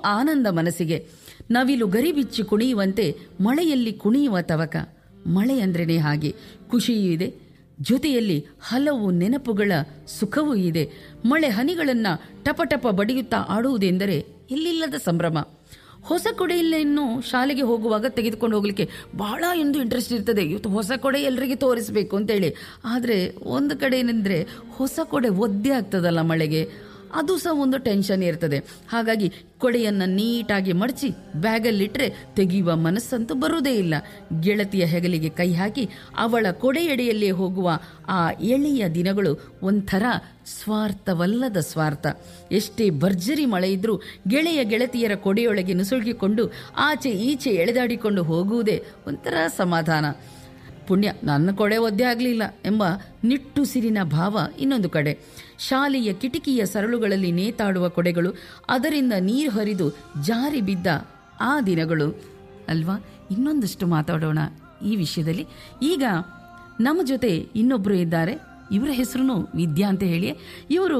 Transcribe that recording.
ಆನಂದ ಮನಸ್ಸಿಗೆ ನವಿಲು ಗರಿ ಬಿಚ್ಚಿ ಕುಣಿಯುವಂತೆ ಮಳೆಯಲ್ಲಿ ಕುಣಿಯುವ ತವಕ ಮಳೆ ಅಂದ್ರೇನೆ ಹಾಗೆ ಖುಷಿಯೂ ಇದೆ ಜೊತೆಯಲ್ಲಿ ಹಲವು ನೆನಪುಗಳ ಸುಖವೂ ಇದೆ ಮಳೆ ಹನಿಗಳನ್ನು ಟಪಟಪ ಬಡಿಯುತ್ತಾ ಆಡುವುದೆಂದರೆ ಎಲ್ಲಿಲ್ಲದ ಸಂಭ್ರಮ ಹೊಸ ಕೊಡೆಯನ್ನು ಶಾಲೆಗೆ ಹೋಗುವಾಗ ತೆಗೆದುಕೊಂಡು ಹೋಗಲಿಕ್ಕೆ ಬಹಳ ಎಂದು ಇಂಟ್ರೆಸ್ಟ್ ಇರ್ತದೆ ಇವತ್ತು ಹೊಸ ಕೊಡೆ ಎಲ್ಲರಿಗೆ ತೋರಿಸಬೇಕು ಅಂತೇಳಿ ಆದರೆ ಒಂದು ಕಡೆ ಏನಂದರೆ ಹೊಸ ಕೊಡೆ ಒದ್ದೆ ಆಗ್ತದಲ್ಲ ಮಳೆಗೆ ಅದು ಸಹ ಒಂದು ಟೆನ್ಷನ್ ಇರ್ತದೆ ಹಾಗಾಗಿ ಕೊಡೆಯನ್ನು ನೀಟಾಗಿ ಮಡಚಿ ಬ್ಯಾಗಲ್ಲಿಟ್ಟರೆ ತೆಗೆಯುವ ಮನಸ್ಸಂತೂ ಬರುವುದೇ ಇಲ್ಲ ಗೆಳತಿಯ ಹೆಗಲಿಗೆ ಕೈ ಹಾಕಿ ಅವಳ ಕೊಡೆಯಡಿಯಲ್ಲೇ ಹೋಗುವ ಆ ಎಳೆಯ ದಿನಗಳು ಒಂಥರ ಸ್ವಾರ್ಥವಲ್ಲದ ಸ್ವಾರ್ಥ ಎಷ್ಟೇ ಭರ್ಜರಿ ಮಳೆ ಇದ್ರೂ ಗೆಳೆಯ ಗೆಳತಿಯರ ಕೊಡೆಯೊಳಗೆ ನುಸುಳುಕಿಕೊಂಡು ಆಚೆ ಈಚೆ ಎಳೆದಾಡಿಕೊಂಡು ಹೋಗುವುದೇ ಒಂಥರ ಸಮಾಧಾನ ಪುಣ್ಯ ನನ್ನ ಕೊಡೆ ಒದ್ದೆ ಆಗಲಿಲ್ಲ ಎಂಬ ನಿಟ್ಟುಸಿರಿನ ಭಾವ ಇನ್ನೊಂದು ಕಡೆ ಶಾಲೆಯ ಕಿಟಕಿಯ ಸರಳುಗಳಲ್ಲಿ ನೇತಾಡುವ ಕೊಡೆಗಳು ಅದರಿಂದ ನೀರು ಹರಿದು ಜಾರಿ ಬಿದ್ದ ಆ ದಿನಗಳು ಅಲ್ವಾ ಇನ್ನೊಂದಷ್ಟು ಮಾತಾಡೋಣ ಈ ವಿಷಯದಲ್ಲಿ ಈಗ ನಮ್ಮ ಜೊತೆ ಇನ್ನೊಬ್ಬರು ಇದ್ದಾರೆ ಇವರ ಹೆಸರು ವಿದ್ಯಾ ಅಂತ ಹೇಳಿ ಇವರು